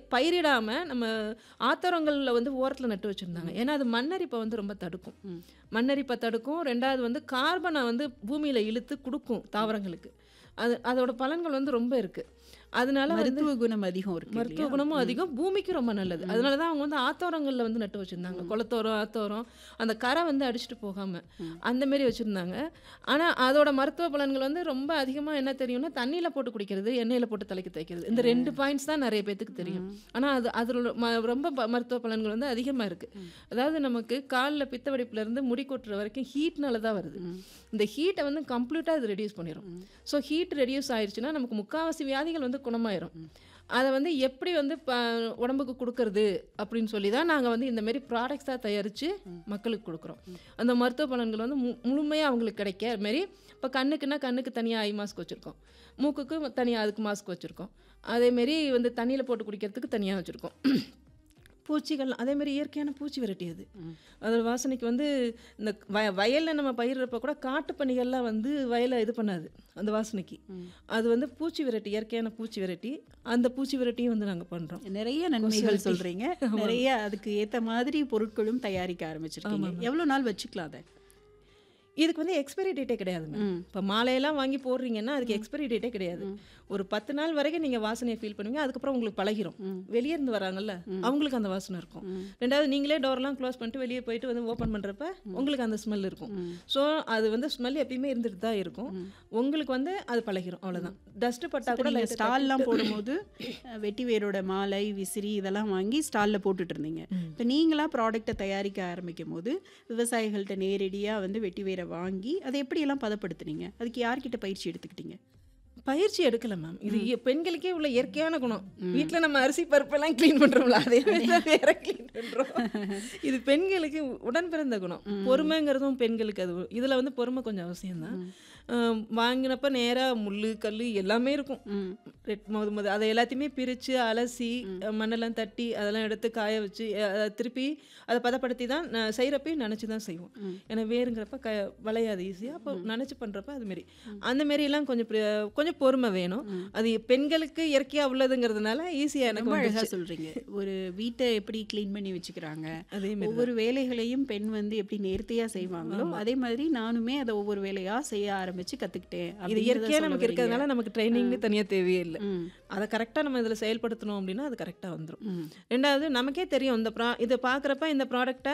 பயிரிடாமல் நம்ம ஆத்தரங்களில் வந்து ஓரத்தில் நட்டு வச்சுருந்தாங்க ஏன்னா அது மண்ணரிப்பை வந்து ரொம்ப தடுக்கும் ம். மண்ணரிப்பை தடுக்கும் ரெண்டாவது வந்து கார்பனை வந்து பூமியில் இழுத்து கொடுக்கும் தாவரங்களுக்கு அது அதோட பலன்கள் வந்து ரொம்ப இருக்குது அதனால வந்து மருத்துவ குணம் அதிகம் இருக்கு மருத்துவ இல்லையா? குணமும் அதிகம் பூமிக்கு ரொம்ப நல்லது அதனால தான் அவங்க வந்து ஆத்தோரங்களில் வந்து நட்டு வச்சுருந்தாங்க குளத்தோரம் ஆத்தோரம் அந்த கரை வந்து அடிச்சுட்டு போகாமல் அந்த மாரி வச்சுருந்தாங்க ஆனால் அதோட மருத்துவ பலன்கள் வந்து ரொம்ப அதிகமாக என்ன தெரியும்னா தண்ணியில் போட்டு குடிக்கிறது எண்ணெயில் போட்டு தலைக்கு தைக்கிறது இந்த ரெண்டு பாயிண்ட்ஸ் தான் நிறைய பேத்துக்கு தெரியும் ஆனால் அது அதில் ரொம்ப ப- மருத்துவ பலன்கள் வந்து அதிகமாக இருக்குது அதாவது நமக்கு காலில் பித்த வெடிப்புலேருந்து முடி கொட்டுற வரைக்கும் ஹீட்னால தான் வருது இந்த ஹீட்டை வந்து கம்ப்ளீட்டாக அது ரெடியூஸ் பண்ணிடும் ஸோ ஹீட் ரெடியூஸ் ஆயிடுச்சுன்னா நமக்கு முக்காவாசி வியாதிகள் வந்து குணமாயிரும் அதை வந்து எப்படி வந்து ப உடம்புக்கு கொடுக்கறது அப்படின்னு சொல்லி தான் நாங்கள் வந்து இந்த மாதிரி ப்ராடக்ட்ஸாக தயாரித்து மக்களுக்கு கொடுக்குறோம் அந்த மருத்துவ பலன்கள் வந்து மு முழுமையாக அவங்களுக்கு கிடைக்க மாரி இப்போ கண்ணுக்குன்னா கண்ணுக்கு தனியாக ஐ மாஸ்க் வச்சுருக்கோம் மூக்குக்கு தனியாக அதுக்கு மாஸ்க் வச்சுருக்கோம் அதேமாரி வந்து தண்ணியில் போட்டு குடிக்கிறதுக்கு தனியாக வச்சுருக்கோம் பூச்சிகள் அதேமாரி இயற்கையான பூச்சி விரட்டி அது அதோட வாசனைக்கு வந்து இந்த வய வயலில் நம்ம பயிரிடுறப்ப கூட காட்டு பணிகள்லாம் வந்து வயலை இது பண்ணாது அந்த வாசனைக்கு அது வந்து பூச்சி விரட்டி இயற்கையான பூச்சி விரட்டி அந்த பூச்சி விரட்டியும் வந்து நாங்கள் பண்ணுறோம் நிறைய நன்மைகள் சொல்றீங்க நிறைய அதுக்கு ஏத்த மாதிரி பொருட்களும் தயாரிக்க ஆரம்பிச்சிருக்கீங்க எவ்வளவு நாள் வச்சுக்கலாம் அதை இதுக்கு வந்து எக்ஸ்பைரி டேட்டே கிடையாது ம். இப்போ மாலையெல்லாம் வாங்கி போடுறீங்கன்னா அதுக்கு எக்ஸ்பைரி டேட்டே கிடையாது ஒரு பத்து நாள் வரைக்கும் நீங்கள் வாசனையை ஃபீல் பண்ணுவீங்க அதுக்கப்புறம் உங்களுக்கு பழகிரும் வெளியே இருந்து வராங்கல்ல அவங்களுக்கு அந்த வாசனை இருக்கும் ரெண்டாவது நீங்களே டோர்லாம் க்ளோஸ் பண்ணிட்டு வெளியே போயிட்டு வந்து ஓப்பன் பண்ணுறப்ப உங்களுக்கு அந்த ஸ்மெல் இருக்கும் ஸோ அது வந்து ஸ்மெல் எப்பயுமே இருந்துட்டு தான் இருக்கும் உங்களுக்கு வந்து அது பழகிரும் அவ்வளோதான் டஸ்ட்டு பட்டா கூட நீங்க light ஆ ஸ்டால்லாம் போடும்போது அஹ், வெட்டி வேரோட மாலை விசிறி இதெல்லாம் வாங்கி ஸ்டால்ல போட்டுட்டு இருந்தீங்க இப்போ நீங்களா ப்ராடக்ட்டை தயாரிக்க ஆரம்பிக்கும் போது விவசாயிகள்கிட்ட நேரடியா வந்து வெட்டி வேரை வாங்கி அதை எப்படியெல்லாம் பதப்படுத்துனீங்க அதுக்கு யார்கிட்ட பயிற்சி எடுத்துக்கிட்டீங்க பயிற்சி எடுக்கல மேம் இது இய- பெண்களுக்கே உள்ள இயற்கையான குணம் வீட்ல நம்ம அரிசி பருப்பெல்லாம் க்ளீன் பண்றோம்ல அதே மாதிரி தான் வேற க்ளீன் பண்றோம் இது பெண்களுக்கு உடன் பிறந்த குணம் பொறுமைங்கிறதும் பெண்களுக்கு அது இதுல வந்து பொறுமை கொஞ்சம் அவசியம்தான் ஆம், வாங்கினப்ப நேரா முள்ளு கல் எல்லாமே இருக்கும் ரெட் மோது மோது அதை எல்லாத்தையுமே பிரித்து அலசி மண்ணெல்லாம் தட்டி அதெல்லாம் எடுத்து காய வச்சு அஹ், அதை திருப்பி அதை பதப்படுத்தி தான் நான் செய்கிறப்பையும் நினச்சி தான் செய்வோம் ஏன்னா வேறுங்கிறப்ப க வளையாது ஈஸியாக அப்போ நினச்சி பண்ணுறப்ப அதுமாரி அந்த மாரிலாம் கொஞ்சம் pri- கொஞ்சம் பொறுமை வேணும் அது பெண்களுக்கு இயற்கையாக உள்ளதுங்கிறதுனால ஈஸியாக எனக்கு ரொம்ப அழகா வந்துச்சு. சொல்றீங்க ஒரு வீட்டை எப்படி க்ளீன் பண்ணி வச்சுக்கிறாங்க அதே மாதிரி ஒவ்வொரு வேலைகளையும் பெண் வந்து எப்படி நேர்த்தியா செய்வாங்களோ அதே மாதிரி நானுமே அதை ஒவ்வொரு வேலையா செய்ய ஆரம்பிச்சு கத்துக்கிட்டேன் இது அப்படிங்கிறத இயற்கையாக சொல்ல நமக்கு வர்றீங்க. இருக்கிறதுனால நமக்கு ட்ரைனிங்னு தனியாக தேவையே இல்லை ம். அதை கரெக்டாக நம்ம இதில் செயல்படுத்தணும் அப்படின்னா அது கரெக்டாக வந்துடும் ம். ரெண்டாவது நமக்கே தெரியும் இந்த ப்ரா இதை பார்க்குறப்ப இந்த ப்ராடக்டை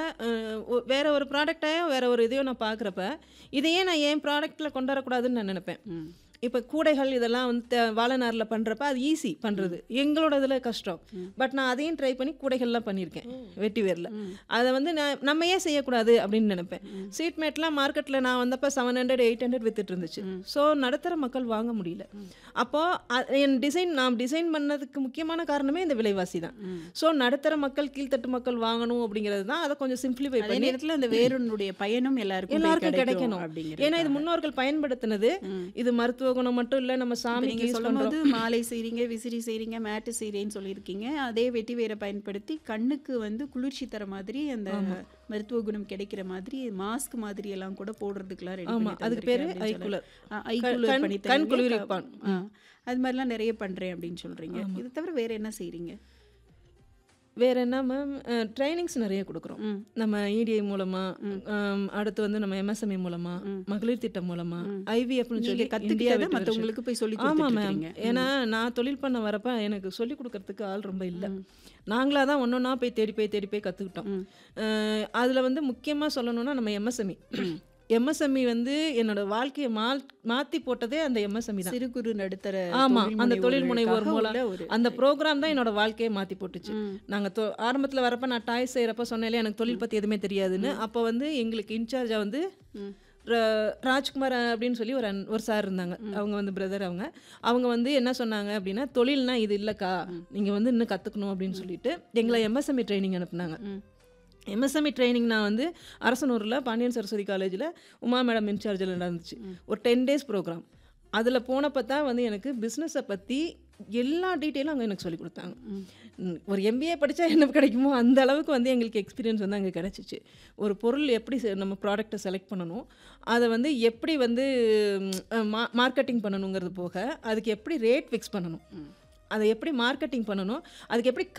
வேற ஒரு ப்ராடக்டையோ வேற ஒரு இதையோ நான் பார்க்குறப்ப இதையே நான் என் ப்ராடக்ட்டில் கொண்டு வரக்கூடாதுன்னு நான் நினைப்பேன் ம். இப்போ கூடைகள் இதெல்லாம் வந்து தே- வாழைநாரில் பண்ணுறப்ப அது ஈஸி பண்ணுறது எங்களோட இதில் கஷ்டம் பட் நான் அதையும் ட்ரை பண்ணி கூடைகள்லாம் பண்ணியிருக்கேன் வெட்டி வேரில் அதை வந்து நான் நம்ம ஏன் செய்யக்கூடாது அப்படின்னு நினைப்பேன் சீட் மேட்லாம் மார்க்கெட்டில் நான் வந்தப்போ செவன் ஹண்ட்ரட் எயிட் ஹண்ட்ரட் வித்துட்டு இருந்துச்சு ஸோ நடுத்தர மக்கள் வாங்க முடியல அப்போது என் டிசைன் நான் டிசைன் பண்ணதுக்கு முக்கியமான காரணமே இந்த விலைவாசி தான் ஸோ நடுத்தர மக்கள் கீழ்த்தட்டு மக்கள் வாங்கணும் அப்படிங்கிறது தான் அதை கொஞ்சம் சிம்பிளிஃபை அதே பண்ணி நேரத்துல அந்த வேருனுடைய பயனும் எல்லாருக்கும் எல்லாருக்கும் கிடைக்கணும் அப்படிங்கிறது ஏன்னா இது முன்னோர்கள் பயன்படுத்தினது இது மருத்துவ குணம் மட்டும் இல்ல நம்ம இப்ப சாமிக்கு நீங்க யூஸ் சொல்லும் பண்றோம் போது மாலை செய்றீங்க விசிறி செய்றீங்க மேட்டு செய்றேன்னு சொல்லியிருக்கீங்க அதே வெட்டி வேரை பயன்படுத்தி கண்ணுக்கு வந்து குளிர்ச்சி தர மாதிரி அந்த மருத்துவ குணம் கிடைக்கிற மாதிரி மாஸ்க் மாதிரி எல்லாம் கூட போடுறதுக்குலாம் ரெடி ஆமா, பண்ணி அதுக்கு பேரு தந்திருக்கேன் அப்படின்னு ஐகுலர். சொல்ல- ஆ, கண்- ஐகுலர் கண்- பண்ணி கண் தரீங்க. குளிர்விப்பான். ஆ, அது மாதிரிலாம் நிறைய பண்றேன் அப்படின்னு சொல்றீங்க இது தவிர வேற என்ன செய்றீங்க வேற என்ன மேம் ட்ரைனிங்ஸ் நிறைய கொடுக்குறோம் ம். நம்ம இடிஐ மூலமா ஆம், அடுத்து வந்து நம்ம எம்எஸ்எம்இ மூலமா மகளிர் திட்டம் மூலமா ஐவிஎஃப்னு நீங்க சொல்லி கத்துக்கிட்டதை இந்தியா வெற்றி மத்தவங்களுக்கு போய் சொல்லி ஆமா கொடுத்துட்டு மேம் இருக்கீங்க. ஏன்னா நான் தொழில் பண்ண வரப்ப எனக்கு சொல்லி கொடுக்கறதுக்கு ஆள் ரொம்ப இல்லை நாங்களாக தான் ஒன்றொன்னா போய் தேடி போய் தேடி போய் கற்றுக்கிட்டோம் அதில் வந்து முக்கியமாக சொல்லணும்னா நம்ம எம்எஸ்எம்இ எம்எஸ்எம்இ வந்து என்னோட வாழ்க்கையை மா மாற்றி போட்டதே அந்த எம்எஸ்எம்இ தான் சிறு குறு நடுத்தர ஆமா அந்த தொழில் முனைவோர் முனைவோர்களுக்காக மூலம் உள்ள ஒரு அந்த ப்ரோக்ராம் தான் என்னோட வாழ்க்கையை மாற்றி போட்டுச்சு ம். நாங்கள் தொ ஆரம்பத்தில் வரப்ப நான் டாய்ஸ் செய்கிறப்ப சொன்னேன் எனக்கு தொழில் பற்றி எதுவுமே தெரியாதுன்னு அப்போ வந்து எங்களுக்கு இன்சார்ஜாக வந்து ம். ர- ராஜ்குமார் அப்படின்னு சொல்லி ஒரு அண்ணன்- ஒரு சார் இருந்தாங்க அவங்க வந்து பிரதர் அவங்க அவங்க வந்து என்ன சொன்னாங்க அப்படின்னா தொழில்னா இது இல்லைக்கா நீங்கள் வந்து இன்னும் கற்றுக்கணும் அப்படின்னு சொல்லிட்டு எங்களை எம்எஸ்எம்இ ட்ரைனிங் அனுப்புனாங்க ம். எம்எஸ்எம்இ ட்ரைனிங் நான் வந்து அரசனூரில் பாண்டியன் சரஸ்வதி காலேஜில் உமா மேடம் இன்சார்ஜில் நடந்துச்சு ஒரு டென் டேஸ் ப்ரோக்ராம் அதில் போனப்போ தான் வந்து எனக்கு பிஸ்னஸை பற்றி எல்லா டீட்டெயிலும் அங்கே எனக்கு சொல்லி கொடுத்தாங்க ம், ஒரு எம்பிஏ படித்தா என்ன கிடைக்குமோ அந்த அளவுக்கு வந்து எங்களுக்கு எக்ஸ்பீரியன்ஸ் வந்து அங்கே கிடச்சிச்சு ஒரு பொருள் எப்படி செ- நம்ம ப்ராடக்ட்டை செலக்ட் பண்ணணும் அதை வந்து எப்படி வந்து மார்க்கெட்டிங் பண்ணணுங்கிறது போக அதுக்கு எப்படி ரேட் ஃபிக்ஸ் பண்ணணும் அதை எப்படி மார்க்கெட்டிங் பண்ணணும் அதுக்கு எப்படி